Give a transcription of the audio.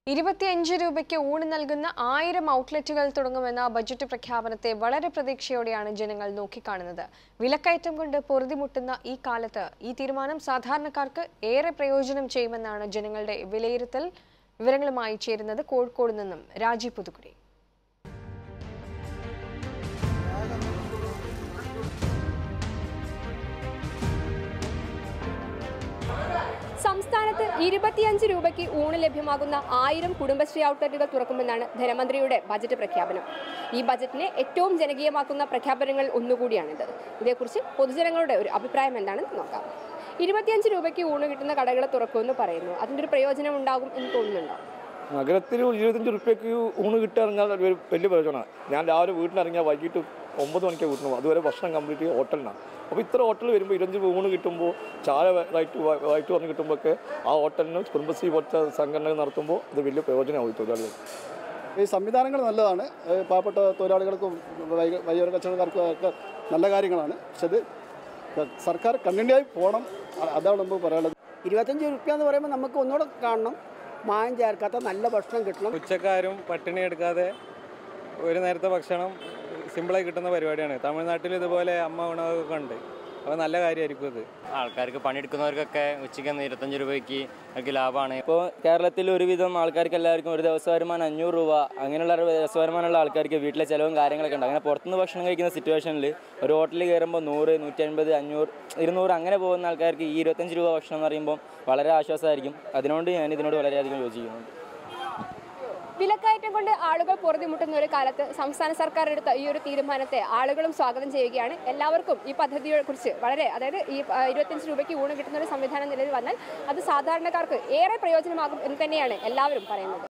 ഇരുപത്തിയഞ്ച് രൂപയ്ക്ക് ഊണ് നൽകുന്ന ആയിരം ഔട്ട്ലെറ്റുകൾ തുടങ്ങുമെന്ന ബജറ്റ് പ്രഖ്യാപനത്തെ വളരെ പ്രതീക്ഷയോടെയാണ് ജനങ്ങൾ നോക്കിക്കാണുന്നത് വിലക്കയറ്റം കൊണ്ട് പൊറുതിമുട്ടുന്ന ഈ കാലത്ത് ഈ തീരുമാനം സാധാരണക്കാർക്ക് ഏറെ പ്രയോജനം ചെയ്യുമെന്നാണ് ജനങ്ങളുടെ വിലയിരുത്തൽ വിവരങ്ങളുമായി ചേരുന്നത് കോഴിക്കോട് നിന്നും രാജീവ് പുതുക്കുടി സംസ്ഥാനത്ത് ഇരുപത്തിയഞ്ച് രൂപയ്ക്ക് ഊണ് ലഭ്യമാകുന്ന ആയിരം കുടുംബശ്രീ ഔട്ട്ലെറ്റുകൾ തുറക്കുമെന്നാണ് ധനമന്ത്രിയുടെ ബജറ്റ് പ്രഖ്യാപനം ഈ ബജറ്റിനെ ഏറ്റവും ജനകീയമാക്കുന്ന പ്രഖ്യാപനങ്ങൾ ഒന്നുകൂടിയാണിത് ഇതേക്കുറിച്ച് പൊതുജനങ്ങളുടെ ഒരു അഭിപ്രായം എന്താണെന്ന് നോക്കാം ഇരുപത്തിയഞ്ച് രൂപയ്ക്ക് ഊണ് കിട്ടുന്ന കടകൾ തുറക്കുമെന്ന് പറയുന്നു അതിൻ്റെ ഒരു പ്രയോജനം ഉണ്ടാകും എന്ന് തോന്നുന്നുണ്ടോ നഗരത്തിൽ ഒരു ഇരുപത്തഞ്ച് റുപ്യക്ക് ഊണ് കിട്ടുകയാണെങ്കിൽ ഒരു വലിയ പ്രയോജനമാണ് ഞാൻ രാവിലെ വീട്ടിലിറങ്ങിയാൽ വൈകിട്ട് ഒമ്പത് മണിക്ക് വീട്ടിൽ പോകും അതുവരെ ഭക്ഷണം കംപ്ലീറ്റ് ഹോട്ടലിനാണ് അപ്പോൾ ഇത്ര ഹോട്ടൽ വരുമ്പോൾ ഇരുപത്തഞ്ച് രൂപ ഊണ് കിട്ടുമ്പോൾ ചായ റൈറ്റ് റൈറ്റ് പറഞ്ഞ് കിട്ടുമ്പോഴൊക്കെ ആ ഹോട്ടലിന് കുടുംബശ്രീ പോലത്തെ സംഘടനകൾ നടത്തുമ്പോൾ അത് വലിയ പ്രയോജനമാവും ഈ തൊഴിലാളികൾ ഈ സംവിധാനങ്ങൾ നല്ലതാണ് ഏഹ് പാവപ്പെട്ട തൊഴിലാളികൾക്കും വൈക- വഴിയോര കച്ചവടക്കാർക്കും ഒക്കെ നല്ല കാര്യങ്ങളാണ് പക്ഷെ ഇത് സർക്കാർ കണ്ണിൻ്റെയായി പോകണം അ- അതാണ് നമുക്ക് പറയാനുള്ളത് ഇരുപത്തഞ്ച് റുപ്യ എന്ന് പറയുമ്പോൾ നമുക്ക് ഒന്നുകൂടെ കാണണം മായം ചേർക്കാത്ത നല്ല ഭക്ഷണം കിട്ടണം ഉച്ചക്കാരും പട്ടിണി എടുക്കാതെ ഒരു നേരത്തെ ഭക്ഷണം സിമ്പിളായി കിട്ടുന്ന പരിപാടിയാണ് തമിഴ്നാട്ടിൽ ഇതുപോലെ അമ്മ ഉണവൊക്കെ ഉണ്ട് അപ്പോൾ നല്ല കാര്യമായിരിക്കും ഇത് ആൾക്കാർക്ക് പണിയെടുക്കുന്നവർക്കൊക്കെ ഉച്ചയ്ക്ക് ഒന്ന് ഇരുപത്തഞ്ച് രൂപയ്ക്ക് അവർക്ക് ലാഭമാണ് ഇപ്പോൾ കേരളത്തിൽ ഒരുവിധം ആൾക്കാർക്ക് എല്ലാവർക്കും ഒരു ദിവസ വരുമാനം അഞ്ഞൂറ് രൂപ അങ്ങനെയുള്ള ഒരു ദിവസ വരുമാനമുള്ള ആൾക്കാർക്ക് വീട്ടിലെ ചിലവും കാര്യങ്ങളൊക്കെ ഉണ്ട് അങ്ങനെ പുറത്തുനിന്ന് ഭക്ഷണം കഴിക്കുന്ന സിറ്റുവേഷനിൽ ഒരു ഹോട്ടലിൽ കയറുമ്പോൾ നൂറ് നൂറ്റി അൻപത് അഞ്ഞൂറ് ഇരുന്നൂറ് അങ്ങനെ പോകുന്ന ആൾക്കാർക്ക് ഈ ഇരുപത്തഞ്ച് രൂപ ഭക്ഷണം എന്ന് പറയുമ്പോൾ വളരെ ആശ്വാസമായിരിക്കും അതിനോട് ഞാൻ ഇതിനോട് വളരെയധികം യോജിക്കുന്നുണ്ട് വിലക്കയറ്റം കൊണ്ട് ആളുകൾ പൊറുതിമുട്ടുന്ന ഒരു കാലത്ത് സംസ്ഥാന സർക്കാർ എടുത്ത ഈ ഒരു തീരുമാനത്തെ ആളുകളും സ്വാഗതം ചെയ്യുകയാണ് എല്ലാവർക്കും ഈ പദ്ധതിയെ കുറിച്ച് വളരെ അതായത് ഈ ആ, ഇരുപത്തഞ്ച് രൂപയ്ക്ക് ഊണ് കിട്ടുന്ന ഒരു സംവിധാനം നിലവിൽ വന്നാൽ അത് സാധാരണക്കാർക്ക് ഏറെ പ്രയോജനമാകും എന്ന് തന്നെയാണ് എല്ലാവരും പറയുന്നത്